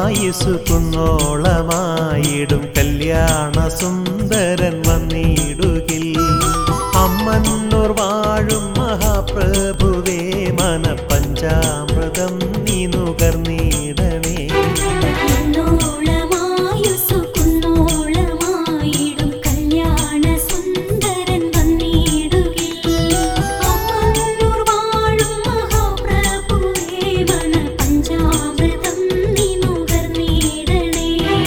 ആയുസു കുന്നോളമായിടും കല്യാണ സുന്ദരൻ വന്നിടുകിൽ അമ്മന്നൂർ വാഴും മഹാപ്രഭുവേ മന പഞ്ചാമൃതം നീ നുകർന്നിടണേ എന്നോളമായുസ്സു കുന്നോളമായിടും കല്യാണ സുന്ദരൻ വന്നിടുകിൽ അമ്മന്നൂർ വാഴും മഹാപ്രഭുവേ വന പഞ്ചാമൃതം നീ നുകർന്നിടണേ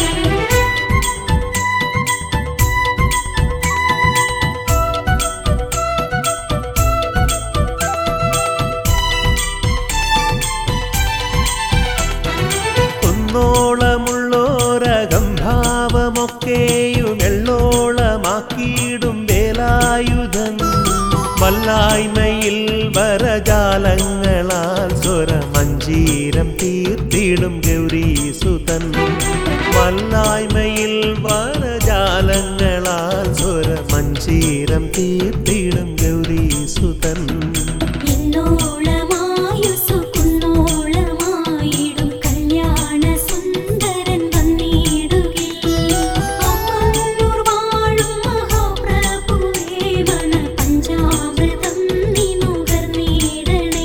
കുന്നോളമുള്ളോരകംഭാവമൊക്കെയും എള്ളോളമാക്കിയിടും വേലായുധൻ വല്ലായ്മയിൽ വരജാലങ്ങളാൽ സ്വരമഞ്ചീരം തീർത്തിടും ഗൗരീസുതൻ വല്ലായ്മയിൽ വരജാലങ്ങളാൽ സ്വരമഞ്ചീരം തീർത്തിടും ഗൗരീസുതൻ എന്നോളമായുസ്സു കുന്നോളമായിടും കല്യാണ സുന്ദരൻ വന്നിടുകിൽ അമ്മന്നൂർ വാഴും മഹാപ്രഭുവേ വന പഞ്ചാമൃതം നീ നുകർന്നിടണേ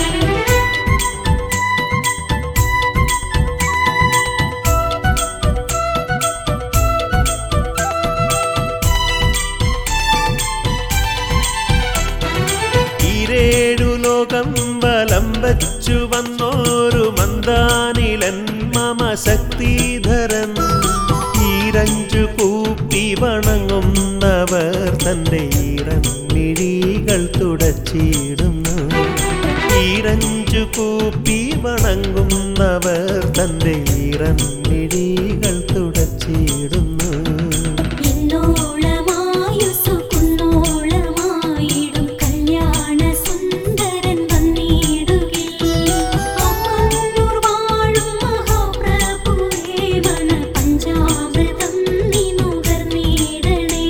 ഈരേഴു ലോകം വലം വച്ചു വന്നോരു മന്ദാനിലൻ മമ ശക്തിധരൻ ഈരഞ്ചു കൂപ്പി വണങ്ങുന്നവർ തന്റെ ഈറൻ മിഴികൾ തുടച്ചിടുന്നു ഈരഞ്ചു കൂപ്പി വണങ്ങുന്നവർ തന്റെ ഈറൻ മിഴികൾ തുടച്ചിടുന്നു എന്നോളമായുസ്സു കുന്നോളമായിടും കല്യാണ സുന്ദരൻ വന്നിടുകിൽ അമ്മന്നൂർ വാഴും മഹാപ്രഭുവേ വന പഞ്ചാമൃതം നീ നുകർന്നിടണേ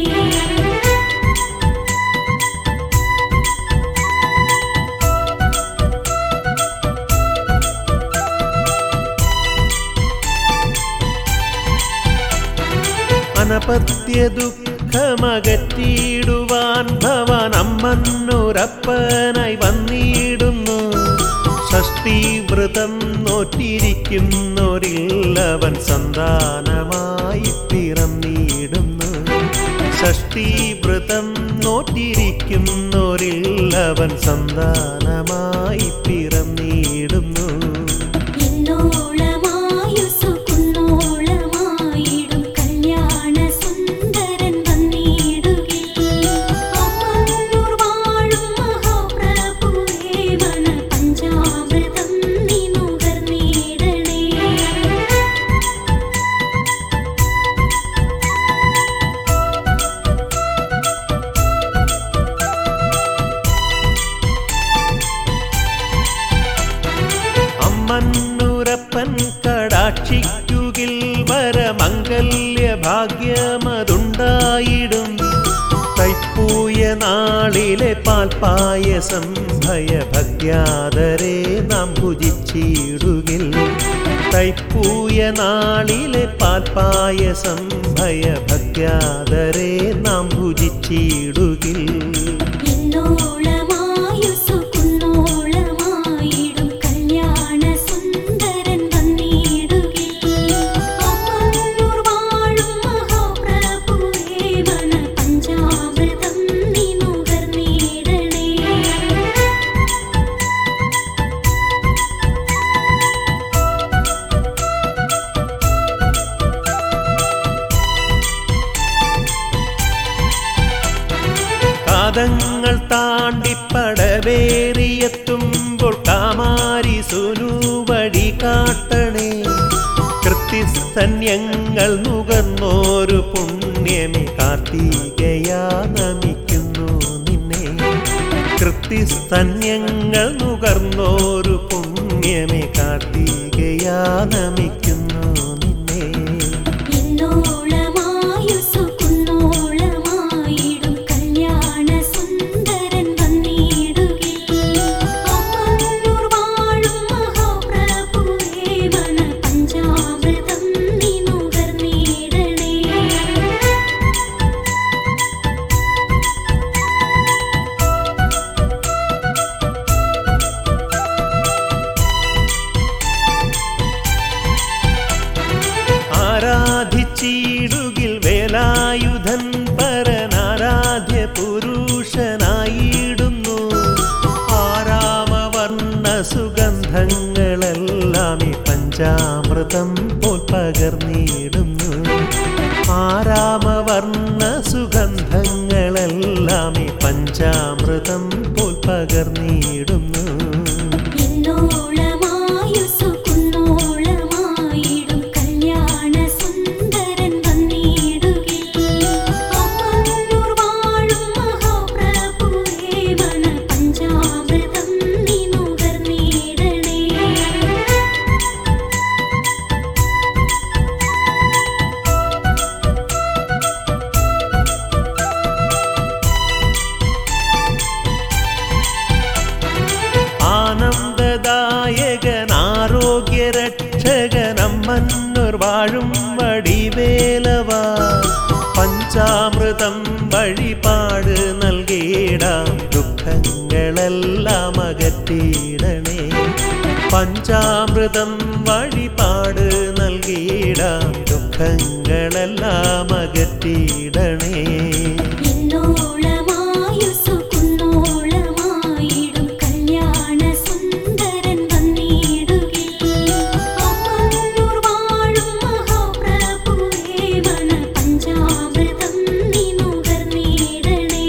അനപത്യ ദുഃഖമകറ്റിയിടുവാൻ ഭവാൻ അമ്മന്നൂരപ്പനായി വന്നിടുന്നു ഷഷ്ടിവ്രതം നോറ്റിരിക്കുന്നൊരിൽ അവൻ സന്താനമായി പിറന്നിടുന്നു ഷഷ്ടിവ്രതം നോറ്റിരിക്കുന്നൊരിൽ അവൻ സന്താനമായി പിറന്നിടുന്നു എന്നോളമായുസ്സു കുന്നോളമായിടും കല്യാണ സുന്ദരൻ വന്നിടുകിൽ അമ്മന്നൂർ വാഴും മഹാപ്രഭുവേ വന പഞ്ചാമൃതം നീ നുകർന്നിടണേ അമ്മന്നൂരപ്പൻ കടാക്ഷിക്കുകിൽ വരമംഗല്യ ഭാഗ്യമതുണ്ടായിടും കൈപ്പൂയ നാളിലെ പാൽപായസം ഭയഭക്യാദരെ നാം ഭുജിച്ചിടുകിൽ കൈപ്പൂയ നാളിലെ പാൽപായസം ഭയഭക്യാദരെ നാം ഭുജിച്ചിടുകിൽ എന്നോളമായുസ്സു കുന്നോളമായിടും കല്യാണ സുന്ദരൻ വന്നിടുകിൽ അമ്മന്നൂർ വാഴും മഹാപ്രഭുവേ വന പഞ്ചാമൃതം നീ നുകർന്നിടണേ കാതങ്ങൾ താണ്ടിപ്പടവേറിയെത്തുമ്പോൾ കാമാരി സുനുവടി കാട്ടണേ കൃത്യസ്തന്യങ്ങൾ നുകർന്നോരു പുണ്യമേ കാർത്തികയാ നമിക്കുന്നു നിന്നെ കൃത്യസ്തന്യങ്ങൾ നുകർന്നോരു പുണ്യമേ കാർത്തികയാ നമിക്കുന്നു നിന്നെ എന്നോളമായുസ്സു കുന്നോളമായിടും കല്യാണ സുന്ദരൻ വന്നിടുകിൽ അമ്മന്നൂർ വാഴും മഹാപ്രഭുവേ വന പഞ്ചാമൃതം വേലായുധൻ പരനാരാധ്യ പുരുഷനായിടുന്നു ആരാമവർണ്ണ സുഗന്ധങ്ങളെല്ലാം ഈ പഞ്ചാമൃതം പോൽ പകർന്നിടുന്നു ആരാമവർണ്ണ സുഗന്ധങ്ങളെല്ലാം ഈ പഞ്ചാമൃതം പോൽ പകർന്നിടുന്നു എന്നോളമായുസ്സു കുന്നോളമായിടും കല്യാണ സുന്ദരൻ വന്നിടുകിൽ അമ്മന്നൂർ വാഴും മഹാപ്രഭുവേ വന പഞ്ചാമൃതം നീ നുകർന്നിടണേ ആനന്ദദായകൻ ആരോഗ്യരക്ഷകൻ അമ്മന്നൂർ വാഴും വടിവേലവ പഞ്ചാമൃതം വഴിപാട് നൽകിയിടാം ദുഃഖങ്ങളെല്ലാം അകറ്റിയിടണേ പഞ്ചാമൃതം വഴിപാട് നൽകിയിടാം ദുഃഖങ്ങളെല്ലാം അകറ്റിയിടണേ എന്നോളമായുസ്സു കുന്നോളമായിടും കല്യാണ സുന്ദരൻ വന്നിടുകിൽ അമ്മന്നൂർ വാഴും മഹാപ്രഭുവേ വന പഞ്ചാമൃതം നീ നുകർന്നിടണേ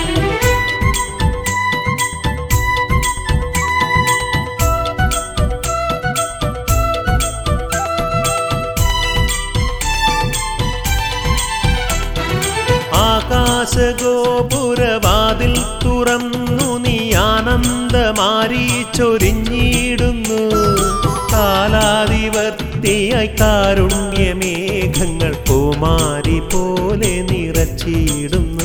ആകാശഗോപുരവാതിൽ തുറന്നു നീ ആനന്ദമാരി ചൊരിഞ്ഞിടുന്നു കാലാതിവർത്തിയായി കാരുണ്യമേഘങ്ങൾ പൂമാരി പോലെ നിറച്ചിടുന്നു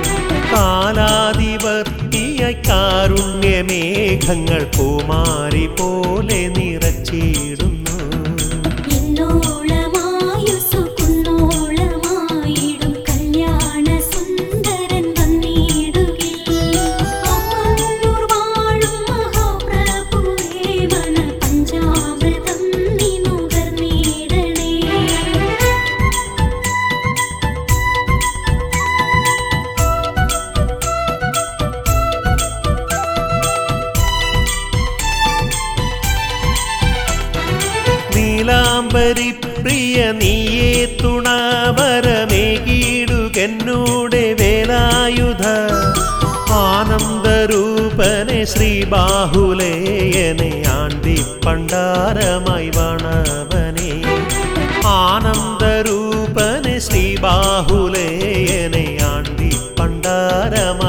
കാലാതിവർത്തിയായി കാരുണ്യമേഘങ്ങൾ പൂമാരി പോലെ നിറച്ചിടുന്നു എന്നോളമായുസ്സു കുന്നോളമായിടും കല്യാണ സുന്ദരൻ വന്നിടുകിൽ അമ്മന്നൂർ വാഴും മഹാപ്രഭുവേ വന പഞ്ചാമൃതം നീ നുകർന്നിടണേ നീലാംബരി പ്രിയ നീയേ തുണാവരമേകീടുകെന്നൂടെ വേലായുധ ആനന്ദരൂപനെ ശ്രീബാഹുലേയനെ ആണ്ടി പണ്ടാരമായി വണവനെ ആനന്ദരൂപനെ ശ്രീബാഹുലേയനെ ആണ്ടി പണ്ടാരമായി